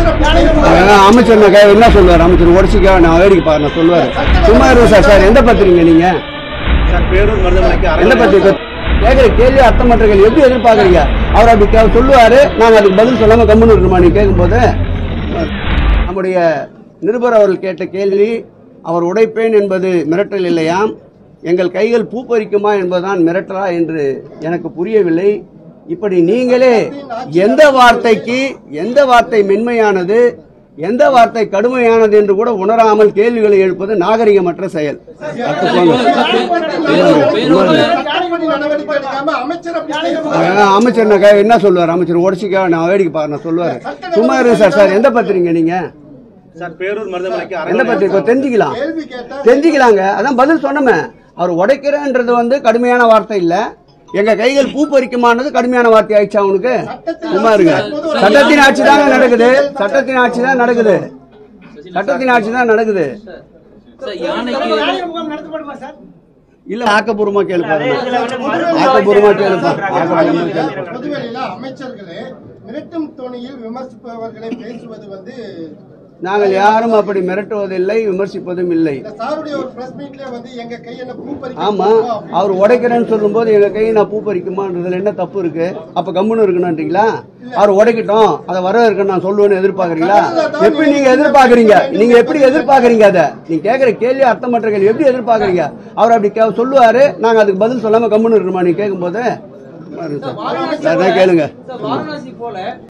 அஹ் அமைச்சர் நான் கே- என்ன சொல்லுவார் அமைச்சர் உடச்சிக்கா நான் வேடிக்கை பாரு நான் சொல்லுவார் சும்மா இருக்கும் சார் சார் எந்த பத்திரிங்க நீங்க சார் பேரூர் மருதமலைக்கு எந்த பத்திரிக்கை கேட்குற கேள்வி அர்த்தமற்ற கேள்வி எப்படி எதிர்பார்க்குறீங்க அவர் அப்படி கே- சொல்லுவாரு நாங்க அதுக்கு பதில் சொல்லாம கம்முன்னு இருக்கணுமா நீ கேட்கும்போது நம்முடைய நிருபர் அவர்கள் கேட்ட கேள்வி அவர் உடைப்பேன் என்பது மிரட்டல் இல்லையாம் எங்கள் கைகள் பூப்பறிக்குமா என்பதுதான் மிரட்டலா என்று எனக்கு புரியவில்லை இப்படி நீங்களே எந்த வார்த்தைக்கு எந்த வார்த்தை மென்மையானது எந்த வார்த்தை கடுமையானது என்று கூட உணராமல் கேள்விகளை எழுப்பது நாகரிகமற்ற செயல் அஹ் அமைச்சர் நான் கே- என்ன சொல்லுவார் அமைச்சர் உடச்சிக்கா நான் வேடிக்கை பாரு நான் சொல்லுவார் சும்மா இருக்கு சார் சார் எந்த பத்திரிங்க நீங்க சார் பேரூர் மருதமலைக்கு எந்த பத்திரிக்கை தெரிஞ்சுக்கலாம் தெரிஞ்சுக்கலாங்க அதான் பதில் சொன்னமே அவர் உடைக்கிறேன்றது வந்து கடுமையான வார்த்தை இல்ல எங்க கைகள் பூ பறிக்குமானது கடுமையான வார்த்தை ஆயிடுச்சா அவனுக்கு சும்மா இருங்க சட்டத்தின் ஆட்சி தாங்க நடக்குது சட்டத்தின் ஆட்சி தான் நடக்குது சட்டத்தின் ஆட்சி தான் நடக்குது சார் யானைக்கு இல்ல ஆக்கப்பூர்வமா கேள்வி ஆக்கப்பூர்வமா கேள்வி ஆக்கப்பூர்வமா கேள்வி பொதுவெளியில அமைச்சர்களே மிரட்டும் தொனியில் விமர்சிப்பவர்களை பேசுவது வந்து நாங்கள் யாரும் அப்படி மிரட்டுவதில்லை விமர்சிப்பதும் இல்லை இந்த சாருடைய ஒரு பிரஸ் மீட்ல வந்து எங்க கை என்ன பூ பறிக்க ஆமா அவர் உடைக்கிறேன்னு சொல்லும்போது எங்க கையை நான் பூ பறிக்குமான்றதுல என்ன தப்பு இருக்கு அப்ப கம்முன்னு இருக்கணும்ன்றீங்களா அவர் உடைக்கட்டும் அதை வர இருக்குன்னு நான் சொல்லுவேன்னு எதிர்பார்க்கறீங்களா எப்படி நீங்க எதிர்பார்க்கறீங்க நீங்க எப்படி எதிர்பார்க்கறீங்க அதை நீங்க கேட்கிற கேள்வி அர்த்தமற்ற கேள்வி எப்படி எதிர்பார்க்கறீங்க அவர் அப்படி கே- சொல்லுவாரு நாங்க அதுக்கு பதில் சொல்லாம கம்முன்னு இருக்கணுமா நீங்க கேட்கும்போது சும்மா இருங்க சார். அதான் கேளுங்க சார் வாரணாசி போல